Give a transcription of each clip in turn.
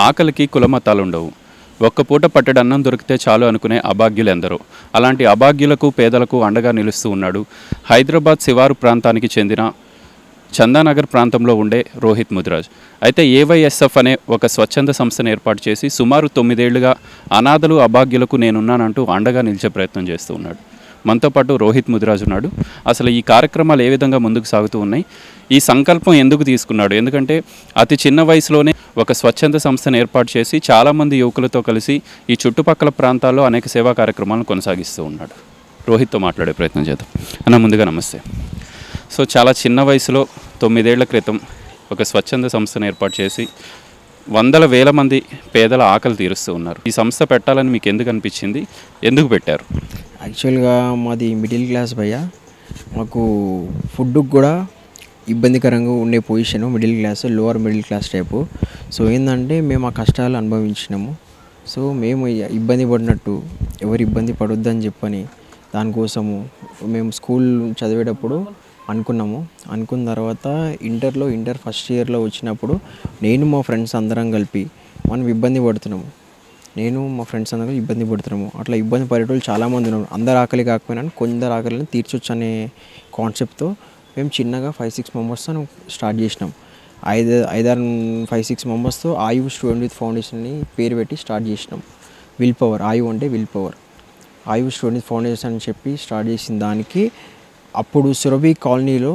ఆకలికి కులమతాలు ఉండవు ఒక్క పూట పట్టెడు అన్నం దొరికితే చాలు అనుకునే అభాగ్యులు ఎందరో అలాంటి అభాగ్యులకు పేదలకు అండగా నిలుస్తూ ఉన్నాడు హైదరాబాద్ శివారు ప్రాంతానికి చెందిన చందానగర్ ప్రాంతంలో ఉండే రోహిత్ ముదిరాజ్ అయితే ఏవైఎస్ఎఫ్ అనే ఒక స్వచ్ఛంద సంస్థను ఏర్పాటు చేసి సుమారు తొమ్మిదేళ్లుగా అనాథలు అభాగ్యులకు నేనున్నానంటూ అండగా నిలిచే ప్రయత్నం చేస్తూ ఉన్నాడు మనతో పాటు రోహిత్ ముదిరాజ్ ఉన్నాడు అసలు ఈ కార్యక్రమాలు ఏ విధంగా ముందుకు సాగుతూ ఉన్నాయి ఈ సంకల్పం ఎందుకు తీసుకున్నాడు ఎందుకంటే అతి చిన్న వయసులోనే ఒక స్వచ్ఛంద సంస్థను ఏర్పాటు చేసి చాలామంది యువకులతో కలిసి ఈ చుట్టుపక్కల ప్రాంతాల్లో అనేక సేవా కార్యక్రమాలను కొనసాగిస్తూ ఉన్నాడు రోహిత్తో మాట్లాడే ప్రయత్నం చేద్దాం అన్న ముందుగా నమస్తే సో చాలా చిన్న వయసులో తొమ్మిదేళ్ల క్రితం ఒక స్వచ్ఛంద సంస్థను ఏర్పాటు చేసి వందల వేల మంది పేదల ఆకలి తీరుస్తూ ఉన్నారు ఈ సంస్థ పెట్టాలని మీకు ఎందుకు అనిపించింది ఎందుకు పెట్టారు యాక్చువల్గా మాది మిడిల్ క్లాస్ భయ్య మాకు ఫుడ్కి కూడా ఇబ్బందికరంగా ఉండే position middle class lower middle class type so ఏంటంటే మేము ఆ కష్టాలు అనుభవించినాము సో మేము ఇ- ఇబ్బంది పడినట్టు ఎవరు ఇబ్బంది పడొద్దని చెప్పని దానికోసము మేము స్కూల్ చదివేటప్పుడు అనుకున్నాము అనుకున్న తర్వాత ఇంటర్లో ఇంటర్ ఫస్ట్ ఇయర్లో వచ్చినప్పుడు నేను మా ఫ్రెండ్స్ అందరం కలిపి మనం ఇబ్బంది పడుతున్నాము నేను మా ఫ్రెండ్స్ అందరూ ఇబ్బంది పడుతున్నాము అట్లా ఇబ్బంది పడేటోళ్ళు చాలామంది ఉన్నారు అందరు ఆకలి కాకపోయినా కొందరు ఆకలిని తీర్చొచ్చు అనే కాన్సెప్ట్తో మేము చిన్నగా ఫైవ్ సిక్స్ మెంబర్స్తో స్టార్ట్ చేసినాం ఐదు ఐదారు ఫైవ్ సిక్స్ మెంబర్స్తో ఆయు స్టూడెంట్ విత్ ఫౌండేషన్ని పేరు పెట్టి స్టార్ట్ చేసినాం విల్ పవర్ ఆయు అంటే will power Aayu student with foundation అని చెప్పి స్టార్ట్ చేసిన దానికి అప్పుడు సురభి కాలనీలో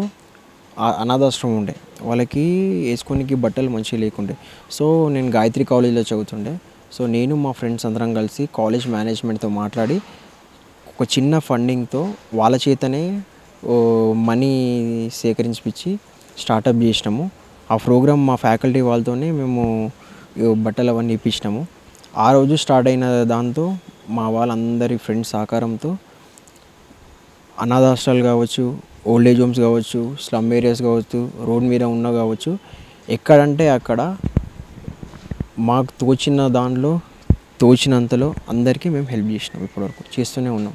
ఆ- అనాథాశ్రమం ఉండే వాళ్ళకి వేసుకోనికి బట్టలు మంచిగా లేకుండే సో నేను గాయత్రి కాలేజీలో చదువుతుండే సో నేను మా ఫ్రెండ్స్ అందరం కలిసి కాలేజ్ మేనేజ్మెంట్తో మాట్లాడి ఒక చిన్న ఫండింగ్తో వాళ్ళ చేతనే ఓ మనీ సేకరించిపించి స్టార్టప్ చేసినాము ఆ ప్రోగ్రామ్ మా ఫ్యాకల్టీ వాళ్ళతోనే మేము ఈ బట్టలు అవన్నీ ఇప్పించినాము ఆ రోజు స్టార్ట్ అయిన దాంతో మా వాళ్ళందరి ఫ్రెండ్స్ సహకారంతో అనాథాశ్రాలు కావచ్చు ఓల్డ్ ఏజ్ హోమ్స్ కావచ్చు స్లమ్ ఏరియాస్ కావచ్చు రోడ్ మీద ఉన్న కావచ్చు ఎక్కడంటే అక్కడ మాకు తోచిన దానిలో తోచినంతలో అందరికీ మేము హెల్ప్ చేసినాం ఇప్పటివరకు చేస్తూనే ఉన్నాం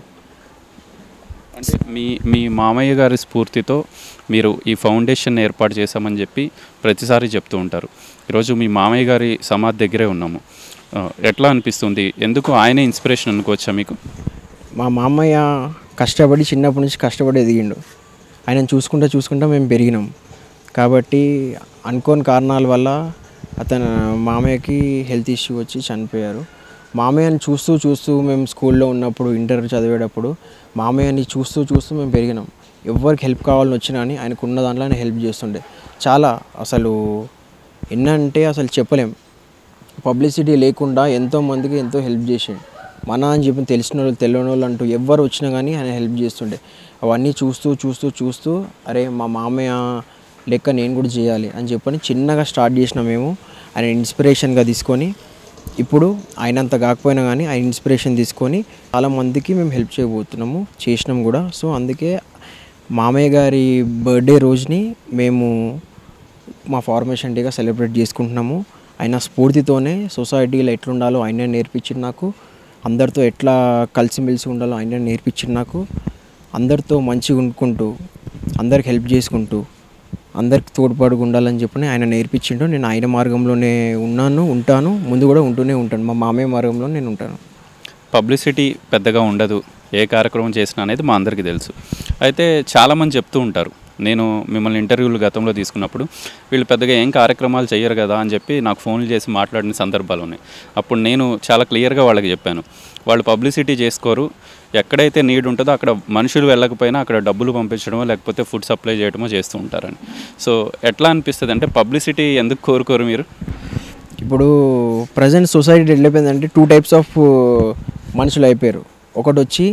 అంటే మీ మీ మామయ్య గారి స్ఫూర్తితో మీరు ఈ ఫౌండేషన్ ఏర్పాటు చేశామని చెప్పి ప్రతిసారి చెప్తూ ఉంటారు ఈరోజు మీ మామయ్య గారి సమాధి దగ్గరే ఉన్నాము ఆ, ఎట్లా అనిపిస్తుంది ఎందుకు ఆయనే ఇన్స్పిరేషన్ అనుకోవచ్చా మీకు మా మామయ్య కష్టపడి చిన్నప్పటి నుంచి కష్టపడి ఎదిగిండు ఆయనను చూసుకుంటా చూసుకుంటా మేము పెరిగినాం కాబట్టి అనుకోని కారణాల వల్ల అతను మామయ్యకి హెల్త్ ఇష్యూ వచ్చి చనిపోయారు మామయ్యని చూస్తూ చూస్తూ మేము స్కూల్లో ఉన్నప్పుడు ఇంటర్ చదివేటప్పుడు మామయ్యని చూస్తూ చూస్తూ మేము పెరిగినాం ఎవరికి హెల్ప్ కావాలని వచ్చినా అని ఆయనకు ఉన్న దాంట్లో ఆయన హెల్ప్ చేస్తుండే చాలా అసలు ఎన్నంటే అసలు చెప్పలేం పబ్లిసిటీ లేకుండా ఎంతో మందికి ఎంతో హెల్ప్ చేసిండు మన అని చెప్పి తెలిసిన వాళ్ళు తెలియని వాళ్ళు అంటూ ఎవరు వచ్చినా కానీ ఆయన హెల్ప్ చేస్తుండే అవన్నీ చూస్తూ చూస్తూ చూస్తూ అరే మా మామయ్య లెక్క నేను కూడా చేయాలి అని చెప్పని చిన్నగా స్టార్ట్ చేసిన మేము ఆయన ఇన్స్పిరేషన్గా తీసుకొని ఇప్పుడు ఆయనంత కాకపోయినా కానీ ఆయన ఇన్స్పిరేషన్ తీసుకొని చాలా మందికి మేము హెల్ప్ చేయబోతున్నాము చేసినాం కూడా సో అందుకే మామయ్య గారి బర్త్డే రోజుని మేము మా ఫార్మేషన్ డేగా సెలబ్రేట్ చేసుకుంటున్నాము ఆయన స్ఫూర్తితోనే సొసైటీలో ఎట్లుండాలో ఆయన నేర్పించింది నాకు అందరితో ఎట్లా కలిసిమెలిసి ఉండాలో ఆయన నేర్పించింది నాకు అందరితో మంచిగా ఉండుకుంటూ అందరికి హెల్ప్ చేసుకుంటూ అందరికి తోడ్పాటుగా ఉండాలని చెప్పి ఆయన నేర్పించిండు నేను ఆయన మార్గంలోనే ఉన్నాను ఉంటాను ముందు కూడా ఉంటూనే ఉంటాను మా మామయ్య మార్గంలో నేను ఉంటాను పబ్లిసిటీ పెద్దగా ఉండదు ఏ కార్యక్రమం చేసినా అనేది మా అందరికీ తెలుసు అయితే చాలామంది చెప్తూ ఉంటారు నేను మిమ్మల్ని ఇంటర్వ్యూలు గతంలో తీసుకున్నప్పుడు వీళ్ళు పెద్దగా ఏం కార్యక్రమాలు చేయరు కదా అని చెప్పి నాకు ఫోన్లు చేసి మాట్లాడిన సందర్భాలు ఉన్నాయి అప్పుడు నేను చాలా క్లియర్గా వాళ్ళకి చెప్పాను వాళ్ళు పబ్లిసిటీ చేసుకోరు ఎక్కడైతే నీడ్ ఉంటుందో అక్కడ మనుషులు వెళ్ళకపోయినా అక్కడ డబ్బులు పంపించడమో లేకపోతే ఫుడ్ సప్లై చేయడమో చేస్తూ ఉంటారని సో ఎట్లా అనిపిస్తుంది అంటే పబ్లిసిటీ ఎందుకు కోరుకోరు మీరు ఇప్పుడు ప్రజెంట్ సొసైటీ ఎట్లయిపోయిందంటే టూ టైప్స్ ఆఫ్ మనుషులు అయిపోయారు ఒకటి వచ్చి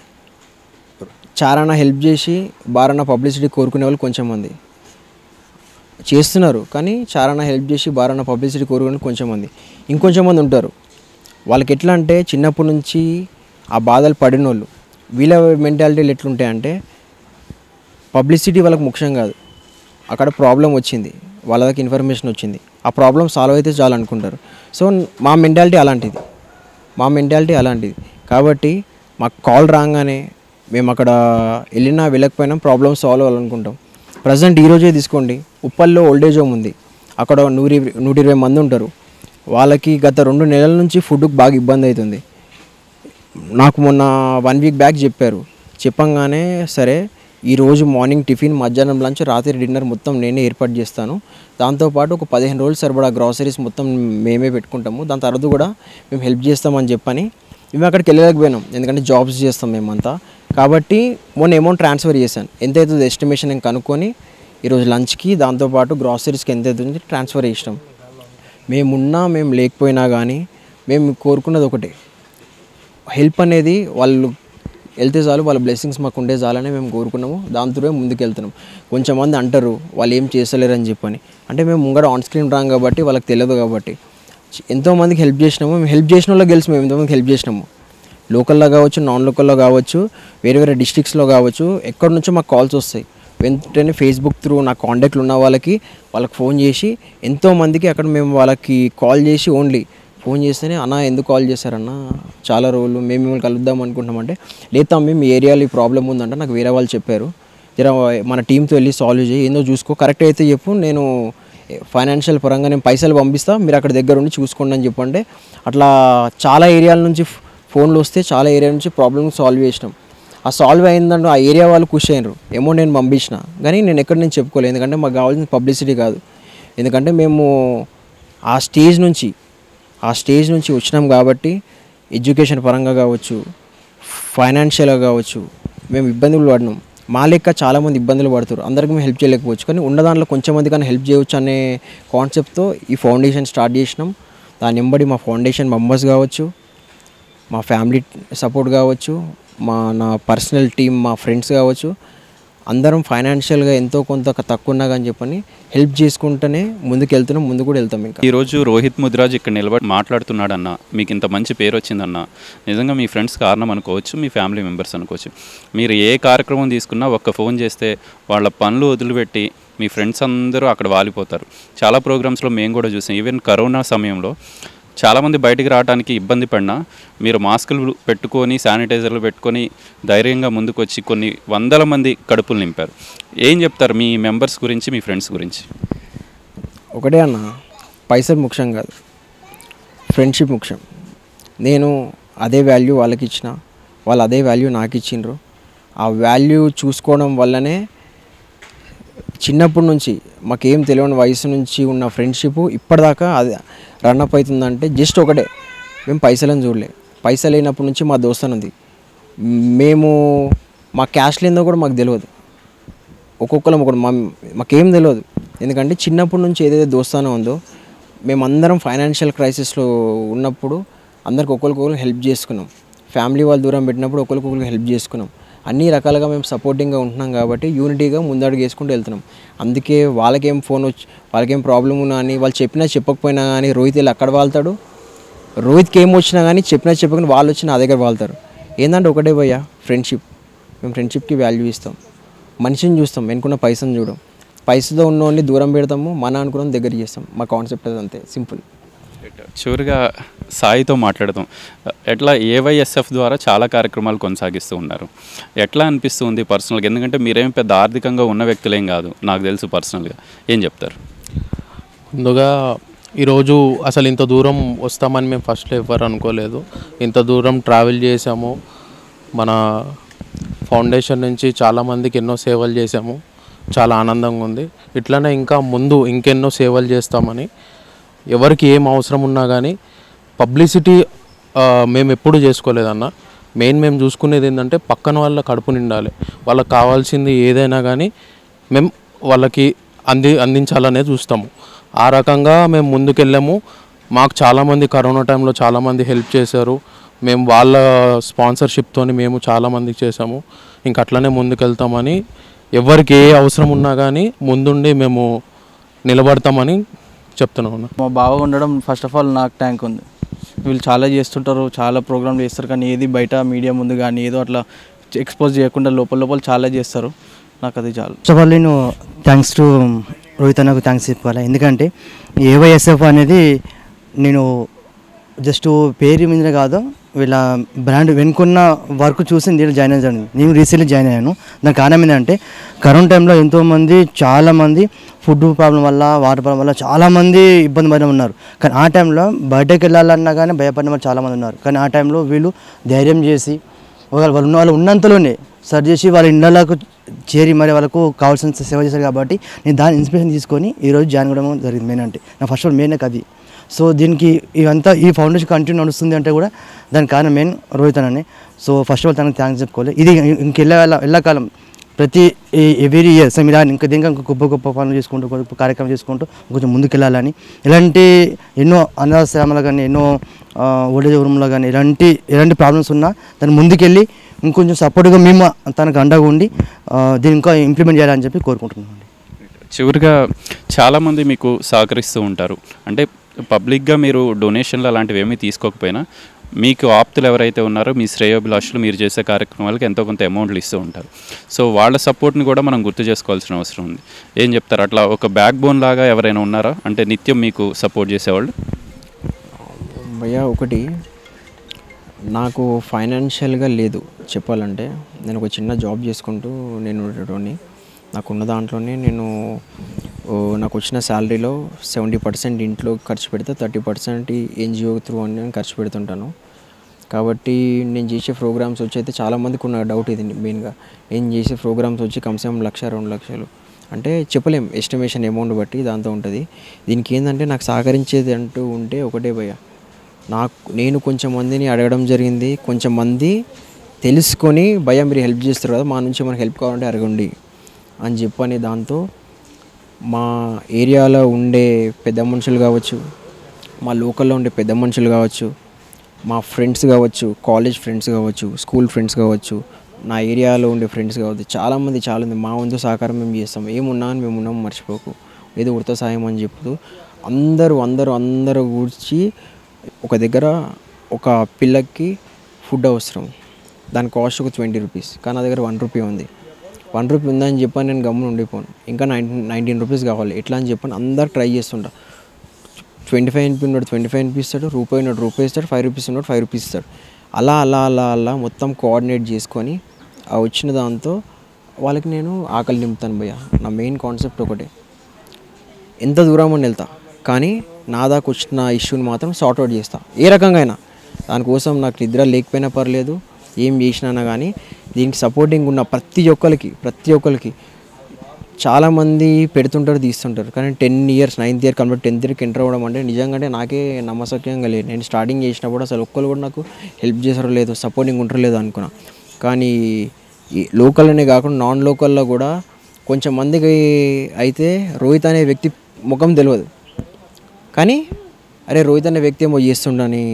చారాన హెల్ప్ చేసి బారాన పబ్లిసిటీ కోరుకునే వాళ్ళు కొంచెం మంది చేస్తున్నారు కానీ చారాన హెల్ప్ చేసి బారాన పబ్లిసిటీ కోరుకునే వాళ్ళు కొంచెం మంది ఇంకొంచెం మంది ఉంటారు వాళ్ళకి ఎట్లా అంటే చిన్నప్పటి నుంచి ఆ బాధలు పడిన వాళ్ళు వీళ్ళ మెంటాలిటీలు ఎట్లుంటాయంటే పబ్లిసిటీ వాళ్ళకి ముఖ్యం కాదు అక్కడ ప్రాబ్లం వచ్చింది వాళ్ళ దగ్గర ఇన్ఫర్మేషన్ వచ్చింది ఆ ప్రాబ్లం సాల్వ్ అయితే చాలు అనుకుంటారు సో మా మెంటాలిటీ అలాంటిది మా మెంటాలిటీ అలాంటిది కాబట్టి మాకు కాల్ రాగానే మేము అక్కడ వెళ్ళినా వెళ్ళకపోయినా ప్రాబ్లం సాల్వ్ అవ్వాలనుకుంటాం ప్రజెంట్ ఈరోజే తీసుకోండి ఉప్పల్లో ఓల్డేజ్ హోమ్ ఉంది అక్కడ నూరి నూట ఇరవై మంది ఉంటారు వాళ్ళకి గత రెండు నెలల నుంచి ఫుడ్కి బాగా ఇబ్బంది అవుతుంది నాకు మొన్న వన్ వీక్ బ్యాక్ చెప్పారు చెప్పంగానే సరే ఈరోజు మార్నింగ్ టిఫిన్ మధ్యాహ్నం లంచ్ రాత్రి డిన్నర్ మొత్తం నేనే ఏర్పాటు చేస్తాను దాంతోపాటు ఒక పదిహేను రోజులు సరిపడా గ్రాసరీస్ మొత్తం మేమే పెట్టుకుంటాము దాని తర్వాత కూడా మేము హెల్ప్ చేస్తామని చెప్పని మేము అక్కడికి వెళ్ళలేకపోయినాం ఎందుకంటే జాబ్స్ చేస్తాం మేమంతా కాబట్టి మొన్న అమౌంట్ ట్రాన్స్ఫర్ చేశాను ఎంత అవుతుంది ఎస్టిమేషన్ నేను కనుక్కొని ఈరోజు లంచ్కి దాంతోపాటు గ్రాసరీస్కి ఎంత అవుతుంది ట్రాన్స్ఫర్ చేసినాం మేమున్నా మేము లేకపోయినా కానీ మేము కోరుకున్నది ఒకటే హెల్ప్ అనేది వాళ్ళు వెళ్తే చాలు వాళ్ళ బ్లెస్సింగ్స్ మాకు ఉండే చాలని మేము కోరుకున్నాము దాంతో ముందుకు వెళ్తున్నాం కొంచెం మంది అంటారు వాళ్ళు ఏం చేస్తలేరు అని చెప్పని అంటే మేము ముంగడ ఆన్ స్క్రీన్ రాం కాబట్టి వాళ్ళకి తెలియదు కాబట్టి చి- ఎంతో మందికి హెల్ప్ చేసినాము మేము హెల్ప్ చేసిన వాళ్ళకి గెలిచి మేము ఎంతోమందికి హెల్ప్ చేసినాము లోకల్లో కావచ్చు నాన్ లోకల్లో కావచ్చు వేరే వేరే డిస్ట్రిక్ట్స్లో కావచ్చు ఎక్కడి నుంచో మాకు కాల్స్ వస్తాయి వెంటనే ఫేస్బుక్ త్రూ నా కాంటాక్ట్లు ఉన్న వాళ్ళకి వాళ్ళకి ఫోన్ చేసి ఎంతో మందికి అక్కడ మేము వాళ్ళకి కాల్ చేసి ఓన్లీ ఫోన్ చేస్తేనే అన్న ఎందుకు కాల్ చేశారన్న చాలా రోజులు మేము మిమ్మల్ని కలుద్దాం అనుకుంటున్నామంటే లేదు తమ్మి మీ ఏరియాలో ఈ ప్రాబ్లం ఉందంటే నాకు వేరే వాళ్ళు చెప్పారు జర మన టీంతో వెళ్ళి సాల్వ్ చేయి ఏందో చూసుకో కరెక్ట్ అయితే చెప్పు నేను ఫైనాన్షియల్ పరంగా నేను పైసలు పంపిస్తా మీరు అక్కడ దగ్గర ఉండి చూసుకోండి అని చెప్పండి అట్లా చాలా ఏరియాల నుంచి ఫ్- ఫోన్లు వస్తే చాలా ఏరియా నుంచి ప్రాబ్లమ్ సాల్వ్ చేసినాం ఆ సాల్వ్ అయిందంటే ఆ ఏరియా వాళ్ళు ఖుషి అయినారు అమౌంట్ నేను పంపించిన కానీ నేను ఎక్కడ నుంచి చెప్పుకోలేదు ఎందుకంటే మాకు కావాల్సిన పబ్లిసిటీ కాదు ఎందుకంటే మేము ఆ స్టేజ్ నుంచి ఆ స్టేజ్ నుంచి వచ్చినాం కాబట్టి ఎడ్యుకేషన్ పరంగా కావచ్చు ఫైనాన్షియల్గా కావచ్చు మేము ఇబ్బందులు పడినాం మా లెక్క చాలామంది ఇబ్బందులు పడుతారు అందరికీ మేము హెల్ప్ చేయలేకపోవచ్చు కానీ ఉన్న దాంట్లో కొంచెం మంది కానీ హెల్ప్ చేయవచ్చు అనే కాన్సెప్ట్తో ఈ ఫౌండేషన్ స్టార్ట్ చేసినాం దాని వెంబడి మా ఫౌండేషన్ మెంబర్స్ కావచ్చు మా ఫ్యామిలీ సపోర్ట్ కావచ్చు మా నా పర్సనల్ టీం మా ఫ్రెండ్స్ కావచ్చు అందరం ఫైనాన్షియల్గా ఎంతో కొంత తక్కువ ఉన్నా కానీ చెప్పని హెల్ప్ చేసుకుంటూనే ముందుకు వెళ్తున్నాం ముందు కూడా వెళ్తాం ఇంకా ఈరోజు రోహిత్ ముద్రాజ్ ఇక్కడ నిలబడి మాట్లాడుతున్నాడన్న మీకు ఇంత మంచి పేరు వచ్చిందన్న నిజంగా మీ ఫ్రెండ్స్ కారణం అనుకోవచ్చు మీ ఫ్యామిలీ మెంబర్స్ అనుకోవచ్చు మీరు ఏ కార్యక్రమం తీసుకున్నా ఒక్క ఫోన్ చేస్తే వాళ్ళ పనులు వదిలిపెట్టి మీ ఫ్రెండ్స్ అందరూ అక్కడ వాలిపోతారు చాలా ప్రోగ్రామ్స్లో మేము కూడా చూసాం ఈవెన్ కరోనా సమయంలో చాలామంది బయటికి రావడానికి ఇబ్బంది పడినా మీరు మాస్కులు పెట్టుకొని శానిటైజర్లు పెట్టుకొని ధైర్యంగా ముందుకు వచ్చి కొన్ని వందల మంది కడుపులు నింపారు ఏం చెప్తారు మీ మెంబర్స్ గురించి మీ ఫ్రెండ్స్ గురించి ఒకటే అన్న పైసలు ముఖ్యం కాదు ఫ్రెండ్షిప్ ముఖ్యం నేను అదే వాల్యూ వాళ్ళకి ఇచ్చిన వాళ్ళు అదే వాల్యూ నాకు ఇచ్చిండ్రు ఆ వాల్యూ చూసుకోవడం వల్లనే చిన్నప్పటి నుంచి మాకేం తెలియని వయసు నుంచి ఉన్న ఫ్రెండ్షిప్ ఇప్పటిదాకా అది రన్అప్ అవుతుందంటే జస్ట్ ఒకటే మేము పైసలను చూడలే పైసలు లేనప్పటి నుంచి మా దోస్తాను ఉంది మేము మా క్యాష్ లేదో కూడా మాకు తెలియదు ఒక్కొక్కరం ఒకటి మా మాకేం తెలియదు ఎందుకంటే చిన్నప్పటి నుంచి ఏదైతే దోస్తానో ఉందో మేమందరం ఫైనాన్షియల్ క్రైసిస్లో ఉన్నప్పుడు అందరికి ఒకరికొకరు హెల్ప్ చేసుకున్నాం ఫ్యామిలీ వాళ్ళు దూరం పెట్టినప్పుడు ఒకరికొకరు హెల్ప్ చేసుకున్నాం అన్ని రకాలుగా మేము సపోర్టింగ్గా ఉంటున్నాం కాబట్టి యూనిటీగా ముందడుగు వేసుకుంటూ వెళ్తున్నాం అందుకే వాళ్ళకేం ఫోన్ వచ్చి వాళ్ళకేం ప్రాబ్లం ఉన్నా అని వాళ్ళు చెప్పినా చెప్పకపోయినా కానీ రోహిత్ వెళ్ళి అక్కడ వాళ్తాడు రోహిత్కి ఏం వచ్చినా కానీ చెప్పినా చెప్పకుండా వాళ్ళు వచ్చి నా దగ్గర వాళ్తారు ఏంటంటే ఒకటే భయ్యా ఫ్రెండ్షిప్ మేము ఫ్రెండ్షిప్కి వాల్యూ ఇస్తాం మనిషిని చూస్తాం వెనుకున్న పైసను చూడం పైసతో ఉన్నోడిని దూరం పెడతాము మన అనుకున్న దగ్గర చేస్తాం మా కాన్సెప్ట్ అది అంతే సింపుల్ చివరిగా సాయితో మాట్లాడదాం ఎట్లా ఏవైఎస్ఎఫ్ ద్వారా చాలా కార్యక్రమాలు కొనసాగిస్తూ ఉన్నారు ఎట్లా అనిపిస్తుంది పర్సనల్గా ఎందుకంటే మీరేం పెద్ద ఆర్థికంగా ఉన్న వ్యక్తులేం కాదు నాకు తెలుసు పర్సనల్గా ఏం చెప్తారు ముందుగా ఈరోజు అసలు ఇంత దూరం వస్తామని మేము ఫస్ట్ ఎవరు అనుకోలేదు ఇంత దూరం ట్రావెల్ చేసాము మన ఫౌండేషన్ నుంచి చాలామందికి ఎన్నో సేవలు చేసాము చాలా ఆనందంగా ఉంది ఇట్లనే ఇంకా ముందు ఇంకెన్నో సేవలు చేస్తామని ఎవరికి ఏం అవసరం ఉన్నా కానీ పబ్లిసిటీ మేము ఎప్పుడు చేసుకోలేదన్న మెయిన్ మేము చూసుకునేది ఏంటంటే పక్కన వాళ్ళ కడుపు నిండాలి వాళ్ళకి కావాల్సింది ఏదైనా కానీ మేము వాళ్ళకి అంది అందించాలనే చూస్తాము ఆ రకంగా మేము ముందుకెళ్ళాము మాకు చాలామంది కరోనా టైంలో చాలామంది హెల్ప్ చేశారు మేము వాళ్ళ స్పాన్సర్షిప్తో మేము చాలామందికి చేసాము ఇంక అట్లనే ముందుకెళ్తామని ఎవరికి ఏ అవసరం ఉన్నా కానీ ముందుండి మేము నిలబడతామని చెప్తున్నాను మా బావ ఉండడం ఫస్ట్ ఆఫ్ ఆల్ నాకు ట్యాంక్ ఉంది వీళ్ళు చాలా చేస్తుంటారు చాలా ప్రోగ్రామ్లు చేస్తారు కానీ ఏది బయట మీడియా ముందు కానీ ఏదో అట్లా ఎక్స్పోజ్ చేయకుండా లోపల లోపల చాలా చేస్తారు నాకు అది చాలు ఫస్ట్ ఆఫ్ ఆల్ నేను థ్యాంక్స్ టు రోహిత్ అన్నకు థ్యాంక్స్ చెప్పాలి ఎందుకంటే ఏవైఎస్ఎఫ్ అనేది నేను జస్ట్ పేరు మీద కాదు వీళ్ళ బ్రాండ్ వెనుకున్న వర్క్ చూసి నేను జాయిన్ అయ్యాను నేను రీసెంట్లీ జాయిన్ అయ్యాను దానికి కారణం ఏంటంటే కరోనా టైంలో ఎంతోమంది చాలామంది ఫుడ్ ప్రాబ్లం వల్ల వాటర్ ప్రాబ్లం వల్ల చాలామంది ఇబ్బంది పడి ఉన్నారు కానీ ఆ టైంలో బయటకు వెళ్ళాలన్నా కానీ భయపడిన వాళ్ళు చాలామంది ఉన్నారు కానీ ఆ టైంలో వీళ్ళు ధైర్యం చేసి ఒకవేళ వాళ్ళు ఉన్న వాళ్ళు ఉన్నంతలోనే సర్చ్ చేసి వాళ్ళ ఇళ్ళకు చేరి మరి వాళ్ళకు కావాల్సిన సేవ చేశారు కాబట్టి నేను దాని ఇన్స్పిరేషన్ తీసుకొని ఈరోజు జాయిన్ అవ్వడం జరిగింది మెయిన్ అంటే నా ఫస్ట్ ఆఫ్ ఆల్ మెయిన్ అది సో దీనికి ఇవంతా ఈ ఫౌండేషన్ కంటిన్యూ నడుస్తుంది అంటే కూడా దానికి కారణం మెయిన్ రోహిత్ అని సో ఫస్ట్ ఆఫ్ ఆల్ తనకు థ్యాంక్స్ చెప్పుకోవాలి ఇది ఇంకెళ్ళ ఎల్లకాలం ప్రతి ఎవ్రీ ఇయర్ సేమ్ ఇలా ఇంకా దీనికి ఇంకా గొప్ప గొప్ప పనులు చేసుకుంటూ గొప్ప కార్యక్రమం చేసుకుంటూ కొంచెం ముందుకెళ్ళాలని ఇలాంటి ఎన్నో అనాథాశ్రమాలు కానీ ఎన్నో ఓల్డేజ్ రూమ్లో కానీ ఎలాంటి ఎలాంటి ప్రాబ్లమ్స్ ఉన్నా దాన్ని ముందుకెళ్ళి ఇంకొంచెం సపోర్ట్గా మేము తనకు అండగా ఉండి ఆ, దీన్ని ఇంకా ఇంప్లిమెంట్ చేయాలని చెప్పి కోరుకుంటున్నాను చివరిగా చాలామంది మీకు సహకరిస్తూ ఉంటారు అంటే పబ్లిక్గా మీరు డొనేషన్లు అలాంటివి ఏమీ తీసుకోకపోయినా మీకు ఆప్తులు ఎవరైతే ఉన్నారో మీ శ్రేయోభిలాషులు మీరు చేసే కార్యక్రమాలకు ఎంతో కొంత అమౌంట్లు ఇస్తూ ఉంటారు సో వాళ్ళ సపోర్ట్ని కూడా మనం గుర్తు చేసుకోవాల్సిన అవసరం ఉంది ఏం చెప్తారు అట్లా ఒక బ్యాక్ బోన్ లాగా ఎవరైనా ఉన్నారా అంటే నిత్యం మీకు సపోర్ట్ చేసేవాళ్ళు భయ్యా ఒకటి నాకు ఫైనాన్షియల్గా లేదు చెప్పాలంటే నేను ఒక చిన్న జాబ్ చేసుకుంటూ నేను ఉండేటోని నాకున్న దాంట్లోనే నేను ఓ, నాకు వచ్చిన శాలరీలో సెవెంటీ పర్సెంట్ ఇంట్లో ఖర్చు పెడితే థర్టీ పర్సెంట్ ఎన్జిఓ త్రూ అని నేను ఖర్చు పెడుతుంటాను కాబట్టి నేను చేసే ప్రోగ్రామ్స్ వచ్చి అయితే చాలామందికి ఉన్న డౌట్ ఇది మెయిన్గా నేను చేసే ప్రోగ్రామ్స్ వచ్చి కమ్సేమ్ లక్ష రెండు లక్షలు అంటే చెప్పలేం ఎస్టిమేషన్ అమౌంట్ బట్టి దాంతో ఉంటుంది దీనికి ఏంటంటే నాకు సహకరించేది అంటూ ఉంటే ఒకటే భయ నాకు నేను కొంచెం మందిని అడగడం జరిగింది కొంచెం మంది తెలుసుకొని భయ మీరు హెల్ప్ చేస్తారు కదా మా నుంచి మనకు హెల్ప్ కావాలంటే అడగండి అని చెప్పని దాంతో మా ఏరియాలో ఉండే పెద్ద మనుషులు కావచ్చు మా లోకల్లో ఉండే పెద్ద మనుషులు కావచ్చు మా ఫ్రెండ్స్ కావచ్చు కాలేజ్ ఫ్రెండ్స్ కావచ్చు స్కూల్ ఫ్రెండ్స్ కావచ్చు నా ఏరియాలో ఉండే ఫ్రెండ్స్ కావచ్చు చాలామంది చాలా ఉంది మా వంతు సహకారం మేము చేస్తాం ఏమున్నా అని మేము ఉన్నాం మర్చిపోకు ఏదో ఉడత సాయం అని చెప్తూ అందరూ అందరూ అందరూ కూర్చి ఒక దగ్గర ఒక పిల్లకి ఫుడ్ అవసరం దాని కాస్ట్ ఒక ట్వంటీ రూపీస్ కానీ నా దగ్గర వన్ రూపీ ఉంది వన్ రూపీ ఉందని చెప్పని నేను గమ్మున ఉండిపోను ఇంకా నైన్టీన్ నైన్టీన్ రూపీస్ కావాలి ఎట్లా అని చెప్పని అందరు ట్రై చేస్తుంటా ట్వంటీ ఫైవ్ ఎన్పీ ఉన్నాడు ట్వంటీ ఫైవ్ ఎన్పీ ఇస్తాడు రూపాయి ఉన్నాడు రూపాయి ఇస్తాడు ఫైవ్ రూపీస్ ఉన్నాడు ఫైవ్ రూపీస్ ఇస్తాడు అలా అలా అలా అలా మొత్తం కోఆర్డినేట్ చేసుకొని ఆ వచ్చిన దాంతో వాళ్ళకి నేను ఆకలి నింపుతాను భయ్య నా మెయిన్ కాన్సెప్ట్ ఒకటే ఎంత దూరం అని వెళ్తా కానీ నా దాకా వచ్చిన ఇష్యూని మాత్రం సార్ట్ అవుట్ చేస్తా ఏ రకంగా అయినా దానికోసం నాకు నిద్ర లేకపోయినా పర్లేదు ఏం చేసినా కానీ దీనికి సపోర్టింగ్ ఉన్న ప్రతి ఒక్కరికి ప్రతి ఒక్కరికి చాలామంది పెడుతుంటారు తీస్తుంటారు కానీ ten years ninth year complete tenth ఇయర్కి ఎంటర్ అవ్వడం అంటే నిజంగానే నాకే నమ్మసక్యంగా లేదు నేను స్టార్టింగ్ చేసినప్పుడు అసలు ఒక్కరు కూడా నాకు హెల్ప్ చేసారో లేదు సపోర్టింగ్ ఉంటారో లేదు అనుకున్నా కానీ ఈ లోకల్ అనే కాకుండా నాన్ లోకల్లో కూడా కొంచెం మందికి అయితే రోహిత్ అనే వ్యక్తి ముఖం తెలియదు కానీ అరే రోహిత్ అనే వ్యక్తి ఏమో చేస్తుండని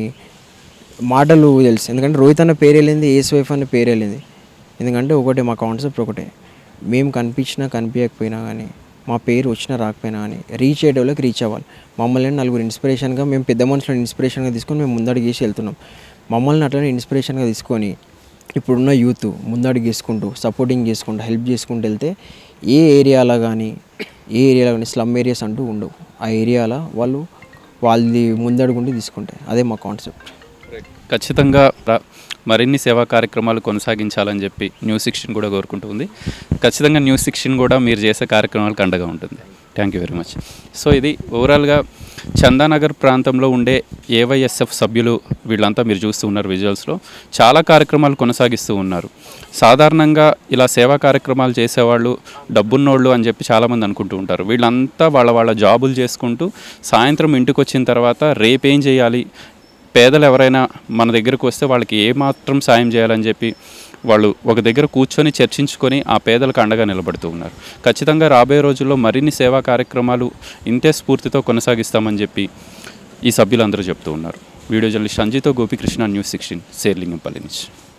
మాటలు తెలుసు ఎందుకంటే రోహిత్ అన్న పేరు వెళ్ళింది ఏస్ వైఫ్ అనే పేరు వెళ్ళింది ఎందుకంటే ఒకటే మా కాన్సెప్ట్ ఒకటే మేము కనిపించినా కనిపించకపోయినా కానీ మా పేరు వచ్చినా రాకపోయినా కానీ రీచ్ అయ్యే వాళ్ళకి రీచ్ అవ్వాలి మమ్మల్ని నలుగురు ఇన్స్పిరేషన్గా మేము పెద్ద మనుషులను ఇన్స్పిరేషన్గా తీసుకొని మేము ముందడుగు వేసి వెళ్తున్నాం మమ్మల్ని అట్లనే ఇన్స్పిరేషన్గా తీసుకొని ఇప్పుడున్న యూత్ ముందడుగు చేసుకుంటూ సపోర్టింగ్ చేసుకుంటూ హెల్ప్ చేసుకుంటూ వెళ్తే ఏ ఏరియాలో కానీ ఏ ఏరియాలో కానీ స్లమ్ ఏరియాస్ అంటూ ఉండవు ఆ ఏరియాలో వాళ్ళు వాళ్ళది ముందడుగుండి తీసుకుంటాయి అదే మా కాన్సెప్ట్ ఖచ్చితంగా ప్ర- మరిన్ని సేవా కార్యక్రమాలు కొనసాగించాలని చెప్పి న్యూస్ సిక్స్టీన్ కూడా కోరుకుంటుంది ఖచ్చితంగా న్యూస్ సిక్స్టీన్ కూడా మీరు చేసే కార్యక్రమాలకు అండగా ఉంటుంది thank you very much so ఇది ఓవరాల్గా చందానగర్ ప్రాంతంలో ఉండే ఏవైఎస్ఎఫ్ సభ్యులు వీళ్ళంతా మీరు చూస్తూ ఉన్నారు విజువల్స్లో చాలా కార్యక్రమాలు కొనసాగిస్తూ ఉన్నారు సాధారణంగా ఇలా సేవా కార్యక్రమాలు చేసేవాళ్ళు డబ్బున్నోళ్ళు అని చెప్పి చాలామంది అనుకుంటూ ఉంటారు వీళ్ళంతా వాళ్ళ వాళ్ళ జాబులు చేసుకుంటూ సాయంత్రం ఇంటికి వచ్చిన తర్వాత రేపేం చేయాలి పేదలు ఎవరైనా మన దగ్గరకు వస్తే వాళ్ళకి ఏమాత్రం సాయం చేయాలని చెప్పి వాళ్ళు ఒక దగ్గర కూర్చొని చర్చించుకొని ఆ పేదలకు అండగా నిలబడుతూ ఉన్నారు ఖచ్చితంగా రాబోయే రోజుల్లో మరిన్ని సేవా కార్యక్రమాలు ఇంతే స్ఫూర్తితో కొనసాగిస్తామని చెప్పి ఈ సభ్యులందరూ చెప్తూ ఉన్నారు వీడియో జర్నలిస్ట్ సంజీతో గోపికృష్ణ న్యూస్ సిక్స్టీన్ సేర్లింగంపల్లి నుంచి